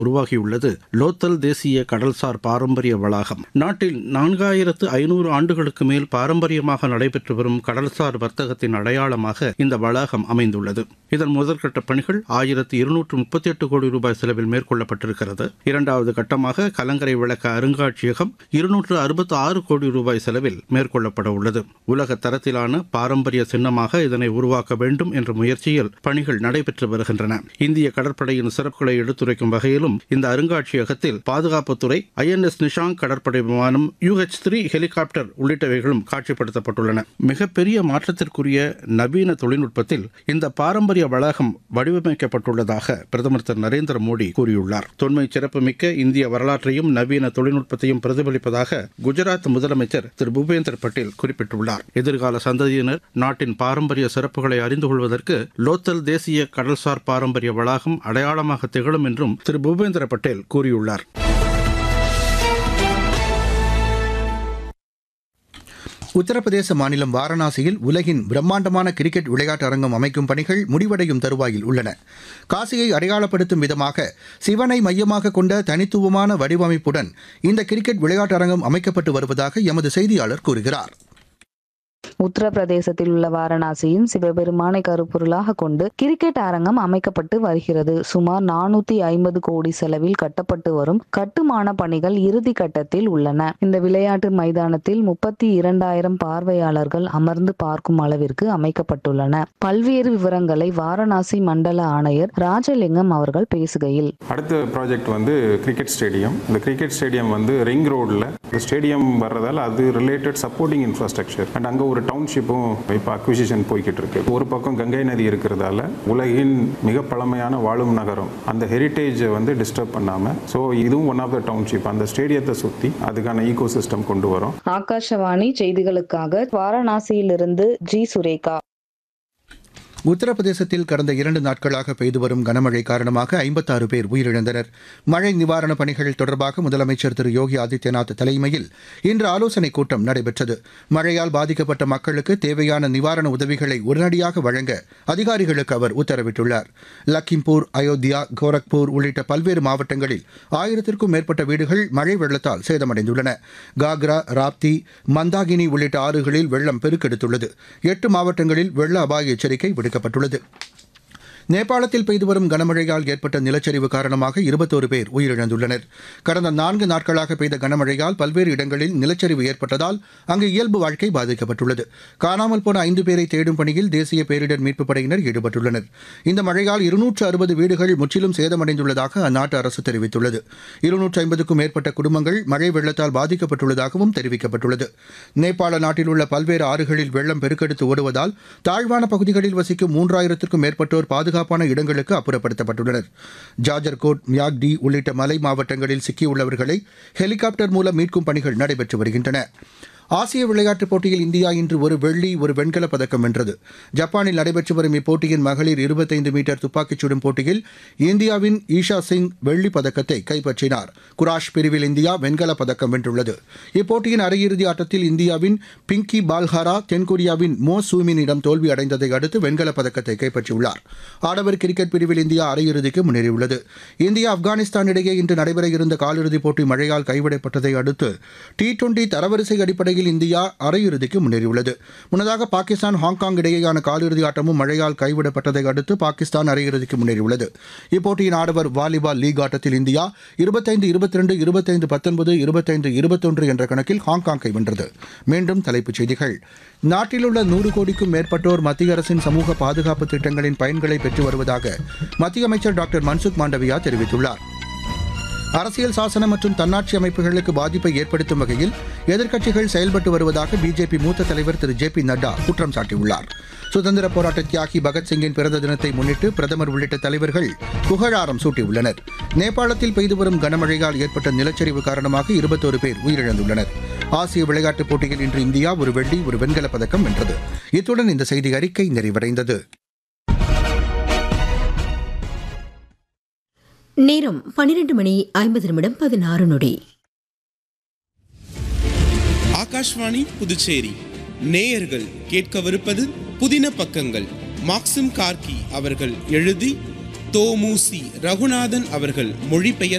உருவாகியுள்ளது லோத்தல் தேசிய கடல்சார் பாரம்பரிய வளாகம் நாட்டில் நான்காயிரத்து ஐநூறு ஆண்டுகளுக்கு மேல் பாரம்பரியமாக நடைபெற்று வரும் கடல்சார் வர்த்தகத்தின் அடையாளமாக இந்த வளாகம் அமைந்துள்ளது இதன் முதற்கட்ட பணிகள் ஆயிரத்து இருநூற்று முப்பத்தி எட்டு கோடி ரூபாய் செலவில் மேற்கொள்ளப்பட்டிருக்கிறது இரண்டாவது கட்டமாக கலங்கரை விளக்க அருங்காட்சியகம் இருநூற்று அறுபத்தி ஆறு கோடி ரூபாய் செலவில் மேற்கொள்ளப்பட உள்ளது உலக தரத்திலான பாரம்பரிய சின்னமாக இதனை உருவாக்க வேண்டும் என்ற முயற்சியில் பணிகள் நடைபெற்று வருகின்றன இந்திய கடற்படையின் சிறப்புகளை எடுத்துரைக்கும் வகையிலும் இந்த அருங்காட்சியகத்தில் பாதுகாப்புத்துறை ஐஎன்எஸ் நிஷாங் கடற்படை விமானம் யூஹெச் த்ரீ ஹெலிகாப்டர் உள்ளிட்டவைகளும் காட்சிப்படுத்தப்பட்டுள்ளன மிகப்பெரிய மாற்றத்திற்குரிய நவீன தொழில்நுட்பத்தில் இந்த பாரம்பரிய வளாகம் வடிவமைக்கப்பட்டுள்ளதாக பிரதமர் திரு நரேந்திர மோடி கூறியுள்ளார் தொன்மை சிறப்புமிக்க இந்திய வரலாற்றையும் நவீன தொழில்நுட்பத்தையும் பிரதிபலிப்பதாக குஜராத் முதலமைச்சர் திரு பூபேந்தர் பட்டேல் குறிப்பிட்டுள்ளார் எதிர்கால சந்ததியினர் நாட்டின் பாரம்பரிய சிறப்புகளை அறிந்து கொள்வதற்கு லோத்தல் தேசிய கடல்சார் பாரம்பரிய வளாகம் அடையாளமாக திகழும் என்றும் திரு பூபேந்திர பட்டேல் கூறியுள்ளார் உத்தரப்பிரதேச மாநிலம் வாரணாசியில் உலகின் பிரம்மாண்டமான கிரிக்கெட் விளையாட்டு அரங்கம் அமைக்கும் பணிகள் முடிவடையும் தருவாயில் உள்ளன காசியை அடையாளப்படுத்தும் விதமாக சிவனை மையமாக கொண்ட தனித்துவமான வடிவமைப்புடன் இந்த கிரிக்கெட் விளையாட்டு அரங்கம் அமைக்கப்பட்டு வருவதாக எமது செய்தியாளர் கூறுகிறார் உத்தரப்பிரதேசத்தில் உள்ள வாரணாசியின் சிவபெருமானை கருப்பொருளாக கொண்டு கிரிக்கெட் அரங்கம் அமைக்கப்பட்டு வருகிறது சுமார் நானூத்தி ஐம்பது கோடி செலவில் கட்டப்பட்டு வரும் கட்டுமான பணிகள் இறுதி கட்டத்தில் உள்ளன இந்த விளையாட்டு மைதானத்தில் முப்பத்தி இரண்டாயிரம் பார்வையாளர்கள் அமர்ந்து பார்க்கும் அளவிற்கு அமைக்கப்பட்டுள்ளன பல்வேறு விவரங்களை வாரணாசி மண்டல ஆணையர் ராஜலிங்கம் அவர்கள் பேசுகையில் அடுத்த ப்ராஜெக்ட் வந்து கிரிக்கெட் ஸ்டேடியம் இந்த கிரிக்கெட் ஸ்டேடியம் வந்து ரிங் ரோடில் இந்த ஸ்டேடியம் வர்றதால அது ரிலேட்டட் சப்போர்ட்டிங் இன்ஃப்ராஸ்ட்ரக்சர் அண்ட் அங்கே ஒரு டவுன்ஷிப்பும் இப்போ அக்விசிஷன் போய்கிட்டு இருக்கு ஒரு பக்கம் கங்கை நதி இருக்கிறதால உலகின் மிக பழமையான வாழும் நகரம் அந்த ஹெரிட்டேஜை வந்து டிஸ்டர்ப் பண்ணாமல் ஸோ இதுவும் ஒன் ஆஃப் த டவுன்ஷிப் அந்த ஸ்டேடியத்தை சுற்றி அதுக்கான ஈகோ சிஸ்டம் கொண்டு வரும் ஆகாஷவாணி செய்திகளுக்காக வாரணாசியிலிருந்து ஜி சுரேகா உத்தரப்பிரதேசத்தில் கடந்த இரண்டு நாட்களாக பெய்து வரும் கனமழை காரணமாக ஐம்பத்தாறு பேர் உயிரிழந்தனர் மழை நிவாரணப் பணிகள் தொடர்பாக முதலமைச்சர் திரு யோகி ஆதித்யநாத் தலைமையில் இன்று ஆலோசனைக் கூட்டம் நடைபெற்றது மழையால் பாதிக்கப்பட்ட மக்களுக்கு தேவையான நிவாரண உதவிகளை உடனடியாக வழங்க அதிகாரிகளுக்கு அவர் உத்தரவிட்டுள்ளார் லக்கிம்பூர் அயோத்தியா கோரக்பூர் உள்ளிட்ட பல்வேறு மாவட்டங்களில் ஆயிரத்திற்கும் மேற்பட்ட வீடுகள் மழை வெள்ளத்தால் சேதமடைந்துள்ளன காக்ரா ராப்தி மந்தாகினி உள்ளிட்ட ஆறுகளில் வெள்ளம் பெருக்கெடுத்துள்ளது எட்டு மாவட்டங்களில் வெள்ள அபாய எச்சரிக்கை விடுக்கப்பட்டுள்ளது நேபாளத்தில் பெய்து வரும் கனமழையால் ஏற்பட்ட நிலச்சரிவு காரணமாக இருபத்தோரு பேர் உயிரிழந்துள்ளனர் கடந்த நான்கு நாட்களாக பெய்த கனமழையால் பல்வேறு இடங்களில் நிலச்சரிவு ஏற்பட்டதால் அங்கு இயல்பு வாழ்க்கை பாதிக்கப்பட்டுள்ளது காணாமல் போன ஐந்து பேரை தேடும் பணியில் தேசிய பேரிடர் மீட்புப் படையினர் ஈடுபட்டுள்ளனர் இந்த மழையால் இருநூற்று அறுபது வீடுகள் முற்றிலும் சேதமடைந்துள்ளதாக அந்நாட்டு அரசு தெரிவித்துள்ளது இருநூற்று ஐம்பதுக்கும் மேற்பட்ட குடும்பங்கள் மழை வெள்ளத்தால் பாதிக்கப்பட்டுள்ளதாகவும் தெரிவிக்கப்பட்டுள்ளது நேபாள நாட்டில் உள்ள பல்வேறு ஆறுகளில் வெள்ளம் பெருக்கெடுத்து ஓடுவதால் தாழ்வான பகுதிகளில் வசிக்கும் மூன்றாயிரத்திற்கும் மேற்பட்டோர் பாதுகாப்பு பாதுகாப்பான இடங்களுக்கு அப்புறப்படுத்தப்பட்டுள்ளனர் ஜாஜர்கோட் மியாக்டி உள்ளிட்ட மலை மாவட்டங்களில் சிக்கியுள்ளவர்களை ஹெலிகாப்டர் மூலம் மீட்கும் பணிகள் நடைபெற்று வருகின்றன ஆசிய விளையாட்டுப் போட்டியில் இந்தியா இன்று ஒரு வெள்ளி ஒரு வெண்கலப் பதக்கம் வென்றது ஜப்பானில் நடைபெற்று வரும் இப்போட்டியின் மகளிர் இருபத்தைந்து மீட்டர் துப்பாக்கிச் சுடும் போட்டியில் இந்தியாவின் ஈஷா சிங் வெள்ளிப் பதக்கத்தை கைப்பற்றினார் குராஷ் பிரிவில் இந்தியா வெண்கலப் பதக்கம் வென்றுள்ளது இப்போட்டியின் அரையிறுதி ஆட்டத்தில் இந்தியாவின் பிங்கி பால்ஹாரா தென்கொரியாவின் மோ சூமினிடம் தோல்வி அடைந்ததை அடுத்து வெண்கலப் பதக்கத்தை கைப்பற்றியுள்ளார் ஆடவர் கிரிக்கெட் பிரிவில் இந்தியா அரையிறுதிக்கு முன்னேறியுள்ளது இந்தியா ஆப்கானிஸ்தான் இடையே இன்று நடைபெற இருந்த காலிறுதிப் போட்டி மழையால் கைவிடப்பட்டதை அடுத்து டி டுவெண்டி தரவரிசை அடிப்படையில் போட்டியில் இந்தியா அரையிறுதிக்கு முன்னேறியுள்ளது முன்னதாக பாகிஸ்தான் ஹாங்காங் இடையேயான காலிறுதி ஆட்டமும் மழையால் கைவிடப்பட்டதை அடுத்து பாகிஸ்தான் அரையிறுதிக்கு முன்னேறியுள்ளது இப்போட்டியின் ஆடவர் வாலிபால் லீக் ஆட்டத்தில் இந்தியா இருபத்தைந்து இருபத்தி ரெண்டு இருபத்தைந்து பத்தொன்பது இருபத்தைந்து இருபத்தொன்று என்ற கணக்கில் ஹாங்காங்கை வென்றது மீண்டும் தலைப்புச் செய்திகள் நாட்டில் உள்ள நூறு கோடிக்கும் மேற்பட்டோர் மத்திய அரசின் சமூக பாதுகாப்பு திட்டங்களின் பயன்களை பெற்று வருவதாக மத்திய அமைச்சர் டாக்டர் மன்சுக் மாண்டவியா தெரிவித்துள்ளார் அரசியல் சாசனம் மற்றும் தன்னாட்சி அமைப்புகளுக்கு பாதிப்பை ஏற்படுத்தும் வகையில் எதிர்க்கட்சிகள் செயல்பட்டு வருவதாக பிஜேபி மூத்த தலைவர் திரு ஜே பி நட்டா குற்றம் சாட்டியுள்ளார் சுதந்திர போராட்ட தியாகி பகத்சிங்கின் பிறந்த தினத்தை முன்னிட்டு பிரதமர் உள்ளிட்ட தலைவர்கள் புகழாரம் சூட்டியுள்ளனர் நேபாளத்தில் பெய்து வரும் கனமழையால் ஏற்பட்ட நிலச்சரிவு காரணமாக இருபத்தோரு பேர் உயிரிழந்துள்ளனர் ஆசிய விளையாட்டுப் போட்டியில் இன்று இந்தியா ஒரு வெள்ளி ஒரு வெண்கலப் பதக்கம் வென்றது இத்துடன் இந்த செய்தி அறிக்கை நிறைவடைந்தது நேரம் பன்னிரண்டு மணி ஐம்பது நிமிடம் பதினாறு நொடி ஆகாஷ்வாணி புதுச்சேரி நேயர்கள் கேட்கவிருப்பது புதின பக்கங்கள் மாக்சிம் கார்கி அவர்கள் எழுதி தோமுசி ரகுநாதன் அவர்கள் மொழிபெயர்